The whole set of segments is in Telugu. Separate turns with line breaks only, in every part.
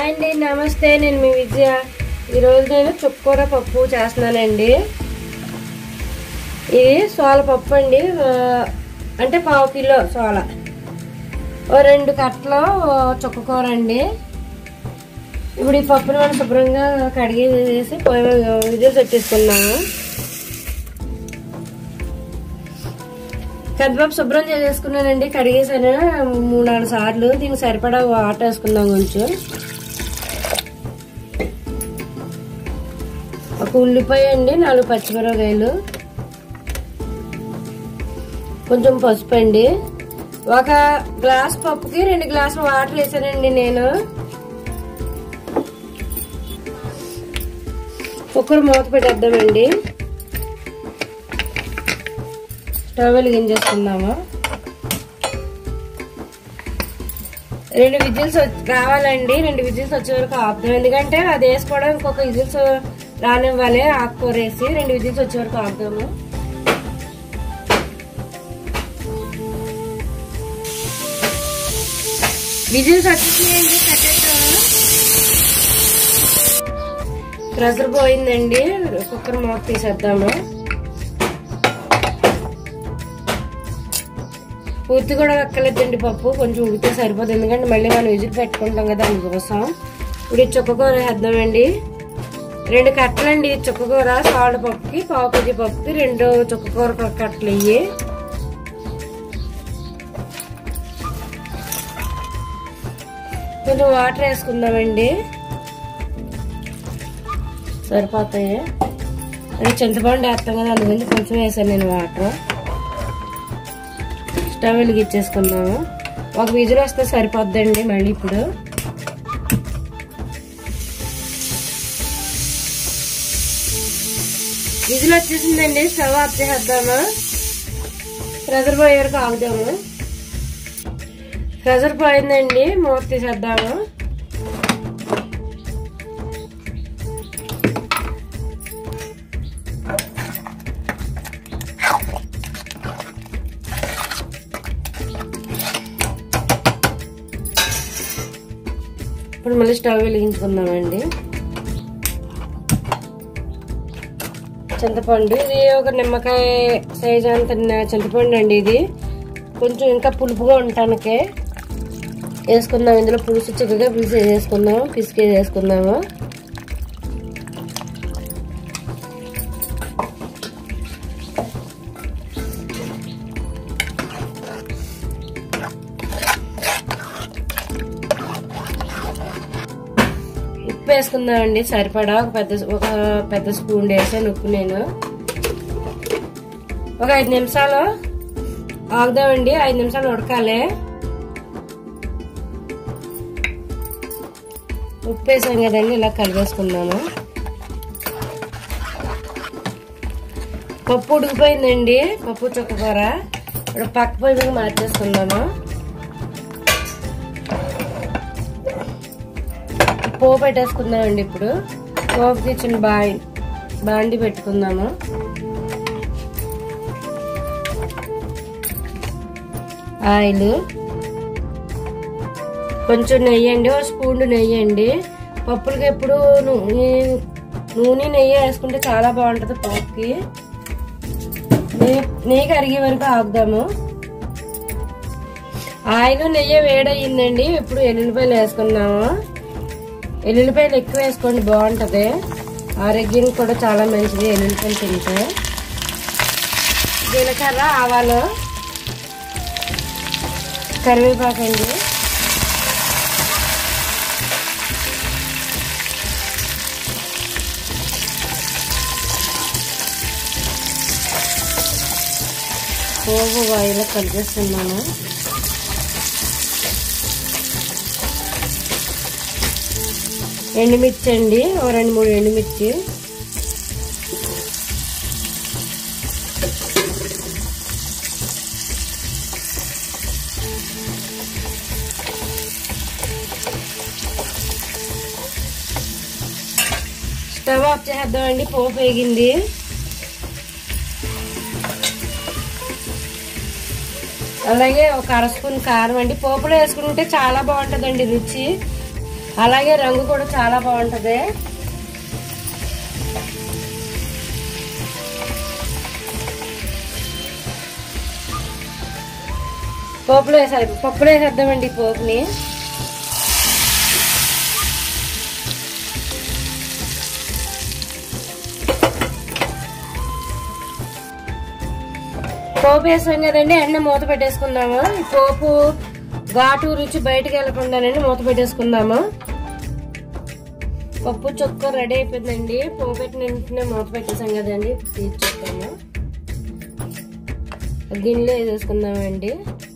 అండి నమస్తే నేను మీ విజయ ఈరోజు నేను చుక్కూర పప్పు చేస్తున్నానండి ఇది సోల పప్పు అండి ఆ, అంటే పావు కిలో సోల ఓ రెండు కట్టలు చుక్కకూర అండి ఇప్పుడు ఈ పప్పుని మనం శుభ్రంగా కడిగి వేసి పొయ్యి మీద విజిల్స్ పెట్టేసుకున్నాము కందిపప్పు శుభ్రం చేసేసుకున్నానండి కడిగేసాను మూడు నాలుగు సార్లు దీనికి సరిపడా వాటర్ వేసుకుందాం కొంచెం ఒక ఉల్లిపాయ అండి నాలుగు పచ్చిమిరపకాయలు కొంచెం పసుపు అండి ఒక గ్లాస్ పప్పుకి రెండు గ్లాసులు వాటర్ వేసానండి నేను కుక్కర్ మూత పెట్టేద్దామండి స్టవ్ వెలిగించేసుకుందాము రెండు విజిల్స్ రావాలండి రెండు విజిల్స్ వచ్చే వరకు ఆపుదాం ఎందుకంటే అది వేసుకోవడం ఇంకొక విజిల్స్ రానివ్వాలి ఆకుకూర వేసి రెండు విజిల్స్ వచ్చే వరకు ఆపుదాము విజిల్స్ వచ్చేసినాయండి కట్టేద్దాము ప్రెషర్ పోయిందండి కుక్కర్ మూత తీసేద్దాము పూర్తి కూడా వెక్కలేదండి పప్పు కొంచెం ఉడితే సరిపోతుంది ఎందుకంటే మళ్ళీ మనం విజిల్ పెట్టుకుంటాం కదా అందుకోసం ఇప్పుడు ఈ చుక్కకూర వేద్దామండి రెండు కట్టలండి ఈ చుక్కకూర సాల్ట్ పప్పుకి పావు కేజీ పప్పుకి రెండు చుక్కకూర కట్టలు ఇవి కొంచెం వాటర్ వేసుకుందామండి సరిపోతాయి అది చింతపండు వేస్తాం కదా అందుకని కొంచెం వేసాను నేను వాటర్ స్టవ్ వెలిగించేసుకుందాము ఒక విజిల్ వస్తే సరిపోద్దండి మళ్ళీ ఇప్పుడు విజిల్ వచ్చేసిందండి స్టవ్ ఆఫ్ చేసేద్దాము ప్రెజర్ పోయే వరకు ఆగుదాము ప్రెజర్ పోయిందండి మూత తీసేద్దాము ఇప్పుడు మళ్ళీ స్టవ్ వెలిగించుకుందామండి చింతపండు ఇది ఒక నిమ్మకాయ సైజ్ అంత న- చింతపండు అండి ఇది కొంచెం ఇంకా పులుపుగా ఉండటానికే వేసుకుందాం ఇందులో పులుసు చిక్కగా పులుసు వేసుకుందాం పిసికి వేసుకుందాము ఉప్పు వేసుకుందామండి సరిపడా ఒక పెద్ద ఒక పెద్ద స్పూన్ వేసాను ఉప్పు నేను ఒక ఐదు నిమిషాలు ఆగుదామండి ఐదు నిమిషాలు ఉడకాలి ఉప్పు వేసాం కదండి ఇలా కలిపేసుకుందాము పప్పు ఉడికిపోయిందండి పప్పు చుక్కకూర ఇప్పుడు పక్క పొయ్యి మీద మార్చేసుకుందాము పోపు పెట్టేసుకుందామండి ఇప్పుడు పోపుకి చిన్న బాయి బాండి పెట్టుకుందాము ఆయిల్ కొంచెం నెయ్యి అండి ఒక స్పూన్ నెయ్యి అండి పప్పులకి ఎప్పుడు నూనె నూనె నెయ్యి వేసుకుంటే చాలా బాగుంటుంది పప్పుకి నెయ్యి నెయ్యి కరిగే వరకు ఆగుదాము ఆయిల్ నెయ్యి వేడయ్యిందండి ఇప్పుడు ఎల్లుల్లిపాయలు వేసుకుందాము ఎల్లుల్లిపాయలు ఎక్కువ వేసుకోండి బాగుంటుంది ఆరోగ్యానికి కూడా చాలా మంచిది ఎల్లుల్లిపాయలు తింటే జీలకర్ర ఆవాలు కరివేపాకు అండి పోగు ఆయిల్ కలిపేస్తున్నాను ఎండుమిర్చి అండి ఓ రెండు మూడు ఎండుమిర్చి స్టవ్ ఆఫ్ చేద్దామండి పోపు వేగింది అలాగే ఒక అర స్పూన్ కారం అండి పోపులో వేసుకుంటే చాలా బాగుంటుందండి రుచి అలాగే రంగు కూడా చాలా బాగుంటది పోపులో వేసాలి పప్పులో వేసేద్దామండి ఈ పోపుని పోపు వేసాం కదండి అన్నీ మూత పెట్టేసుకుందాము ఈ పోపు ఘాటు రుచి బయటకు వెళ్ళకుండానండి మూత పెట్టేసుకుందాము పప్పు చొక్క రెడీ అయిపోయిందండి పోపు పెట్టిన వెంటనే మూత పెట్టేసాం కదండి తీసి చూద్దాము గిన్నెలో వేసేసుకుందామండి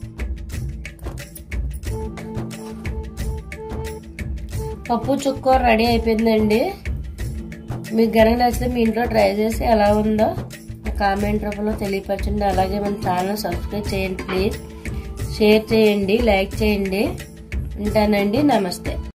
పప్పు చుక్క రెడీ అయిపోయిందండి మీకు గనక నచ్చితే మీ ఇంట్లో ట్రై చేసి ఎలా ఉందో కామెంట్ రూపంలో తెలియపరచండి అలాగే మన ఛానల్ సబ్స్క్రైబ్ చేయండి ప్లీజ్ షేర్ చేయండి లైక్ చేయండి ఉంటానండి నమస్తే